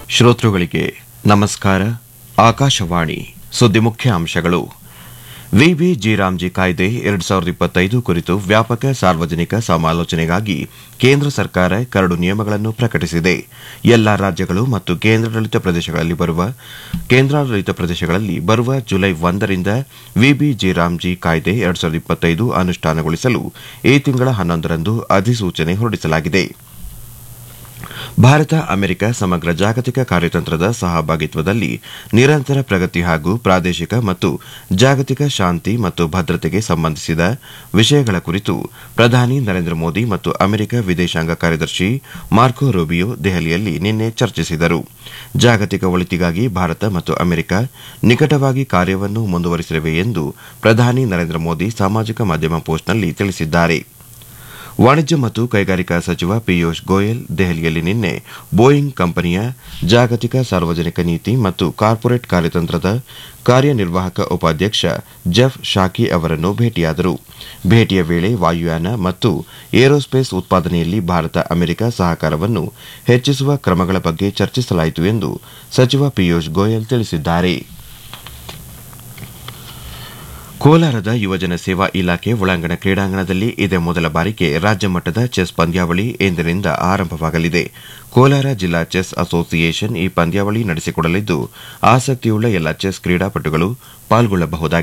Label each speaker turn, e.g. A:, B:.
A: ಶ್ರೋತೃಗಳಿಗೆ ನಮಸ್ಕಾರ ಆಕಾಶವಾಣಿ ಸುದ್ದಿ ಮುಖ್ಯ ಅಂಶಗಳು ವಿಬಿ ಜಿರಾಮ್ಜಿ ಕಾಯ್ದೆ ಎರಡು ಸಾವಿರದ ಇಪ್ಪತ್ತೈದು ಕುರಿತು ವ್ಯಾಪಕ ಸಾರ್ವಜನಿಕ ಸಮಾಲೋಚನೆಗಾಗಿ ಕೇಂದ್ರ ಸರ್ಕಾರ ಕರಡು ನಿಯಮಗಳನ್ನು ಪ್ರಕಟಿಸಿದೆ ಎಲ್ಲಾ ರಾಜ್ಯಗಳು ಮತ್ತು ಕೇಂದ್ರಾಡಳಿತ ಪ್ರದೇಶಗಳಲ್ಲಿ ಬರುವ ಕೇಂದ್ರಾಡಳಿತ ಪ್ರದೇಶಗಳಲ್ಲಿ ಬರುವ ಜುಲೈ ಒಂದರಿಂದ ವಿಬಿ ಜಿರಾಮ್ಜಿ ಕಾಯ್ದೆ ಎರಡು ಸಾವಿರದ ಇಪ್ಪತ್ತೈದು ಅನುಷ್ಠಾನಗೊಳಿಸಲು ಈ ತಿಂಗಳ ಹನ್ನೊಂದರಂದು ಅಧಿಸೂಚನೆ ಹೊರಡಿಸಲಾಗಿದೆ ಭಾರತ ಅಮೆರಿಕ ಸಮಗ್ರ ಜಾಗತಿಕ ಕಾರ್ಯತಂತ್ರದ ಸಹಭಾಗಿತ್ವದಲ್ಲಿ ನಿರಂತರ ಪ್ರಗತಿ ಹಾಗೂ ಪ್ರಾದೇಶಿಕ ಮತ್ತು ಜಾಗತಿಕ ಶಾಂತಿ ಮತ್ತು ಭದ್ರತೆಗೆ ಸಂಬಂಧಿಸಿದ ವಿಷಯಗಳ ಕುರಿತು ಪ್ರಧಾನಿ ನರೇಂದ್ರ ಮೋದಿ ಮತ್ತು ಅಮೆರಿಕ ವಿದೇಶಾಂಗ ಕಾರ್ಯದರ್ಶಿ ಮಾರ್ಕೊ ರೂಬಿಯೋ ದೆಹಲಿಯಲ್ಲಿ ನಿನ್ನೆ ಚರ್ಚಿಸಿದರು ಜಾಗತಿಕ ಒಳಿತಿಗಾಗಿ ಭಾರತ ಮತ್ತು ಅಮೆರಿಕ ನಿಕಟವಾಗಿ ಕಾರ್ಯವನ್ನು ಮುಂದುವರಿಸಲಿವೆ ಎಂದು ಪ್ರಧಾನಿ ನರೇಂದ್ರ ಮೋದಿ ಸಾಮಾಜಿಕ ಮಾಧ್ಯಮ ಪೋಸ್ಟ್ನಲ್ಲಿ ತಿಳಿಸಿದ್ದಾರೆ ವಾಣಿಜ್ಯ ಮತ್ತು ಕೈಗಾರಿಕಾ ಸಚಿವ ಪಿಯೂಷ್ ಗೋಯಲ್ ದೆಹಲಿಯಲ್ಲಿ ನಿನ್ನೆ ಬೋಯಿಂಗ್ ಕಂಪನಿಯ ಜಾಗತಿಕ ಸಾರ್ವಜನಿಕ ನೀತಿ ಮತ್ತು ಕಾರ್ಪೊರೇಟ್ ಕಾರ್ಯತಂತ್ರದ ಕಾರ್ಯನಿರ್ವಾಹಕ ಉಪಾಧ್ಯಕ್ಷ ಜೆಫ್ ಶಾಕಿ ಅವರನ್ನು ಭೇಟಿಯಾದರು ಭೇಟಿಯ ವೇಳೆ ವಾಯುಯಾನ ಮತ್ತು ಏರೋಸ್ಪೇಸ್ ಉತ್ಪಾದನೆಯಲ್ಲಿ ಭಾರತ ಅಮೆರಿಕ ಸಹಕಾರವನ್ನು ಹೆಚ್ಚಿಸುವ ಕ್ರಮಗಳ ಬಗ್ಗೆ ಚರ್ಚಿಸಲಾಯಿತು ಎಂದು ಸಚಿವ ಪಿಯೂಷ್ ಗೋಯಲ್ ತಿಳಿಸಿದ್ದಾರೆ ಕೋಲಾರದ ಯುವಜನ ಸೇವಾ ಇಲಾಖೆ ಒಳಾಂಗಣ ಕ್ರೀಡಾಂಗಣದಲ್ಲಿ ಇದೇ ಮೊದಲ ಬಾರಿಗೆ ರಾಜ್ಯ ಮಟ್ಟದ ಚೆಸ್ ಪಂದ್ಯಾವಳಿ ಇಂದಿನಿಂದ ಆರಂಭವಾಗಲಿದೆ ಕೋಲಾರ ಜಿಲ್ಲಾ ಚೆಸ್ ಅಸೋಸಿಯೇಷನ್ ಈ ಪಂದ್ಯಾವಳಿ ನಡೆಸಿಕೊಡಲಿದ್ದು ಆಸಕ್ತಿಯುಳ್ಳ ಎಲ್ಲ ಚೆಸ್ ಕ್ರೀಡಾಪಟುಗಳು ಪಾಲ್ಗೊಳ್ಳಬಹುದಾಗಿದೆ